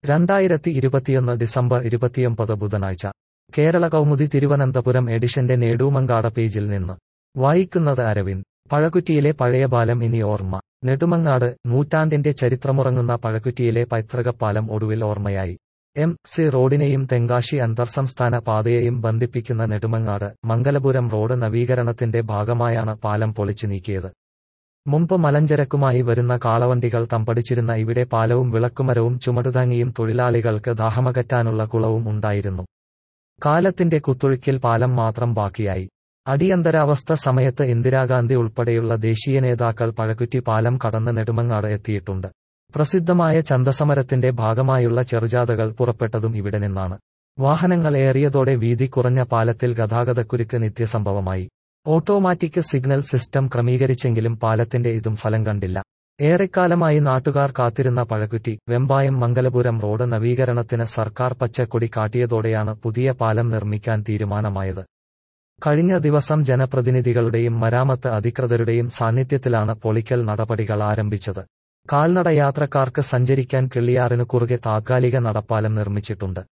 രണ്ടായിരത്തി ഇരുപത്തിയൊന്ന് ഡിസംബർ ഇരുപത്തിയൊമ്പത് ബുധനാഴ്ച കേരള കൗമുദി തിരുവനന്തപുരം എഡിഷന്റെ നേടൂമങ്കാട പേജിൽ നിന്ന് വായിക്കുന്നത് അരവിന്ദ് പഴകുറ്റിയിലെ പഴയ പാലം ഇനി ഓർമ്മ നെടുമങ്ങാട് നൂറ്റാണ്ടിന്റെ ചരിത്രമുറങ്ങുന്ന പഴകുറ്റിയിലെ പൈതൃകപ്പാലം ഒടുവിൽ ഓർമ്മയായി എം സി റോഡിനെയും തെങ്കാശി അന്തർസംസ്ഥാന പാതയെയും ബന്ധിപ്പിക്കുന്ന നെടുമങ്ങാട് മംഗലപുരം റോഡ് നവീകരണത്തിന്റെ ഭാഗമായാണ് പാലം പൊളിച്ചു നീക്കിയത് മുമ്പ് മലഞ്ചരക്കുമായി വരുന്ന കാളവണ്ടികൾ തമ്പടിച്ചിരുന്ന ഇവിടെ പാലവും വിളക്കുമരവും ചുമടുതാങ്ങിയും തൊഴിലാളികൾക്ക് ദാഹമകറ്റാനുള്ള കുളവും ഉണ്ടായിരുന്നു കാലത്തിന്റെ കുത്തൊഴുക്കിൽ പാലം മാത്രം ബാക്കിയായി അടിയന്തരാവസ്ഥ സമയത്ത് ഇന്ദിരാഗാന്ധി ഉൾപ്പെടെയുള്ള ദേശീയ നേതാക്കൾ പഴകുറ്റി പാലം കടന്ന് നെടുമങ്ങാട് എത്തിയിട്ടുണ്ട് പ്രസിദ്ധമായ ചന്തസമരത്തിന്റെ ഭാഗമായുള്ള ചെറുജാഥകൾ പുറപ്പെട്ടതും ഇവിടെ നിന്നാണ് വാഹനങ്ങൾ ഏറിയതോടെ വീതി കുറഞ്ഞ പാലത്തിൽ ഗതാഗതക്കുരുക്ക് നിത്യസംഭവമായി ഓട്ടോമാറ്റിക് സിഗ്നൽ സിസ്റ്റം ക്രമീകരിച്ചെങ്കിലും പാലത്തിന്റെ ഇതും ഫലം കണ്ടില്ല ഏറെക്കാലമായി നാട്ടുകാർ കാത്തിരുന്ന പഴകുറ്റി വെമ്പായം മംഗലപുരം റോഡ് നവീകരണത്തിന് സർക്കാർ പച്ചക്കൊടി കാട്ടിയതോടെയാണ് പുതിയ പാലം നിർമ്മിക്കാൻ തീരുമാനമായത് കഴിഞ്ഞ ദിവസം ജനപ്രതിനിധികളുടെയും മരാമത്ത് അധികൃതരുടെയും സാന്നിധ്യത്തിലാണ് പൊളിക്കൽ നടപടികൾ ആരംഭിച്ചത് കാൽനട യാത്രക്കാർക്ക് സഞ്ചരിക്കാൻ കിള്ളിയാറിനു കുറുകെ താത്കാലിക നടപ്പാലം നിർമ്മിച്ചിട്ടുണ്ട്